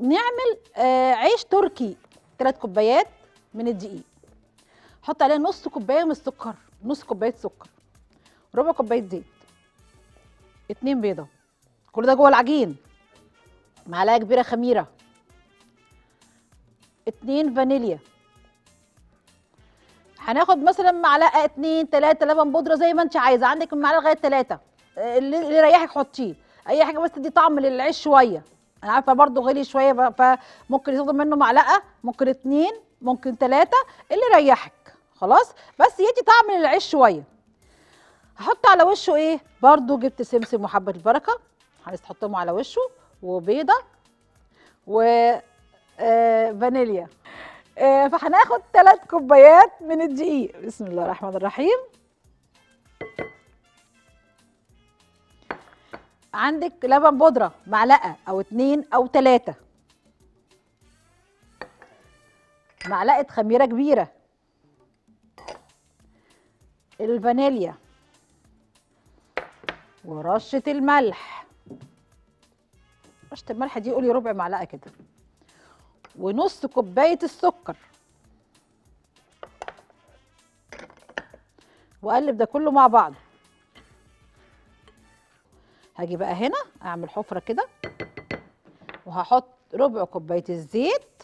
نعمل آه عيش تركي ثلاث كوبايات من الدقيق حط عليها نص كوبايه من السكر نص كوبايه سكر ربع كوبايه زيت اتنين بيضه كل ده جوه العجين معلقه كبيره خميره اتنين فانيليا هناخد مثلا معلقه اتنين تلاته لبن بودره زي ما انت عايزه عندك من معلقه لغايه تلاته اللي اللي يريحك حطيه اي حاجه بس تدي طعم للعيش شويه انا عارفه برضو غلي شويه ب- فممكن ياخد منه معلقه ممكن اتنين ممكن تلاته اللي يريحك خلاص بس يدي طعم للعيش شويه هحط على وشه ايه برضو جبت سمسم وحبه البركه هنحطهم على وشه وبيضه و آه، فانيليا آه، فهناخد ثلاث كوبايات من الدقيق بسم الله الرحمن الرحيم عندك لبن بودرة معلقة أو اتنين أو تلاتة معلقة خميرة كبيرة الفانيليا ورشة الملح رشة الملح دي قولي ربع معلقة كده ونص كوباية السكر واقلب ده كله مع بعض هاجي بقى هنا اعمل حفرة كده وهحط ربع كوباية الزيت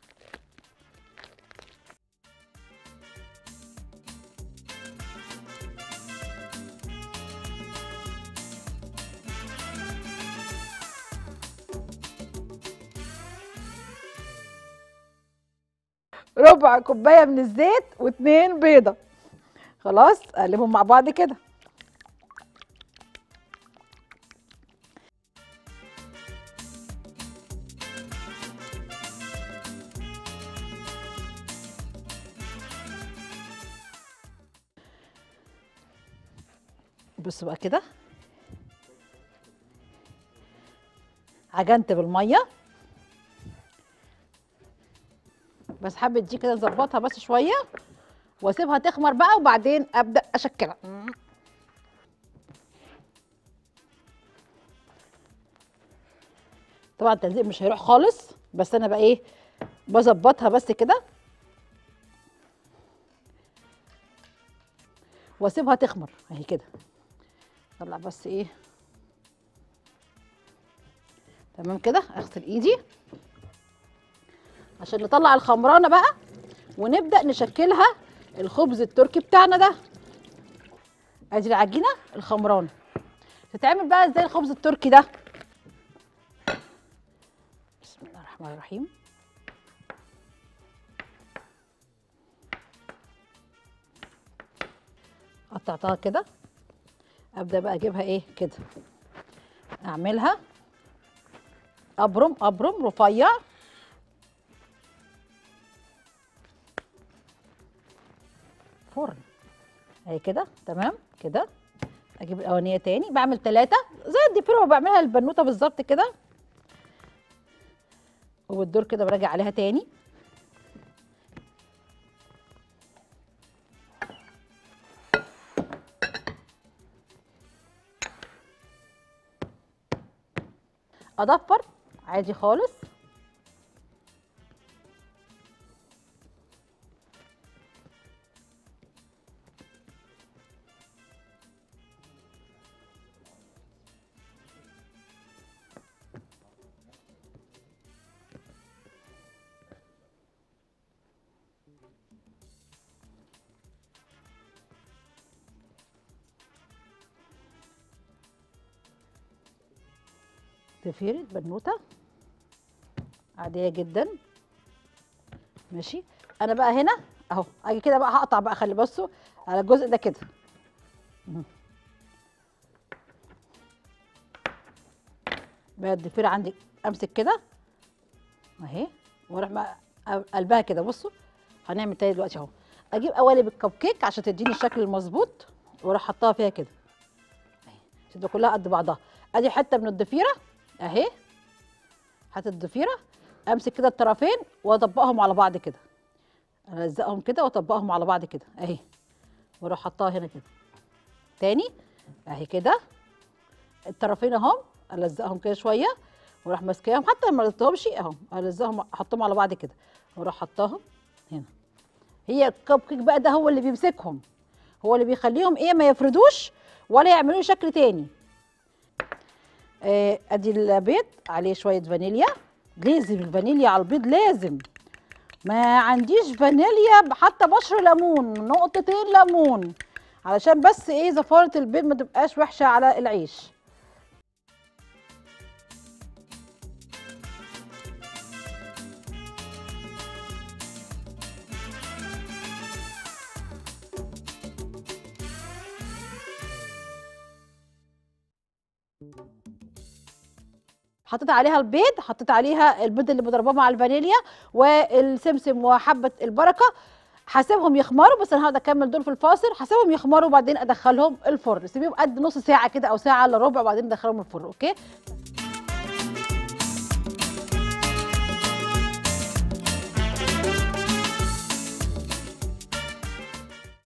ربع كوبايه من الزيت واتنين بيضه خلاص اقلبهم مع بعض كده بصوا بقى كده عجنت بالميه بس حبه دي كده نظبطها بس شويه واسيبها تخمر بقى وبعدين ابدا اشكلها طبعا التلزيق مش هيروح خالص بس انا بقى ايه بظبطها بس كده واسيبها تخمر اهي كده طلع بس ايه تمام كده اغسل ايدي عشان نطلع الخمرانه بقى ونبدا نشكلها الخبز التركي بتاعنا ده ادي العجينه الخمرانه تتعمل بقى ازاي الخبز التركي ده بسم الله الرحمن الرحيم قطعتها كده ابدا بقى اجيبها ايه كده اعملها ابرم ابرم رفيع فرن اهي كده تمام كده اجيب الاولانيه تاني بعمل ثلاثه زي الديفيرو بعملها البنوته بالظبط كده وبالدور كده براجع عليها تاني اضفر عادي خالص ضفيرة بنوتة عادية جدا ماشي انا بقى هنا اهو اجي كده بقى هقطع بقى خلي بصوا على الجزء ده كده مم. بقى الضفيرة عندي امسك كده اهي واروح بقى قلبها كده بصوا هنعمل تاني دلوقتي اهو اجيب قوالب الكب كيك عشان تديني الشكل المظبوط واروح حطها فيها كده اهي عشان تبقى كلها قد بعضها ادي حته من الضفيره اهي هات الضفيره امسك كده الطرفين واطبقهم على بعض كده الزقهم كده واطبقهم على بعض كده اهي واروح حطها هنا كده تاني اهي كده الطرفين اهم الزقهم كده شويه واروح ماسكاهم حتى لما لزقتهمش اهو الزقهم احطهم على بعض كده واروح حطاهم هنا هي الكب كيك بقى ده هو اللي بيمسكهم هو اللي بيخليهم ايه ما يفردوش ولا يعملوا شكل تاني آه، ادي البيض عليه شويه فانيليا لازم الفانيليا على البيض لازم ما عنديش فانيليا حتى بشر ليمون نقطتين ليمون علشان بس ايه زفاره البيض ما تبقاش وحشه على العيش حطيت عليها البيض حطيت عليها البيض اللي بضرباه مع الفانيليا والسمسم وحبه البركه هسيبهم يخمروا بس انا هقعد اكمل دول في الفاصل هسيبهم يخمروا وبعدين ادخلهم الفرن سيبيهم قد نص ساعه كده او ساعه الا ربع وبعدين ادخلهم الفرن اوكي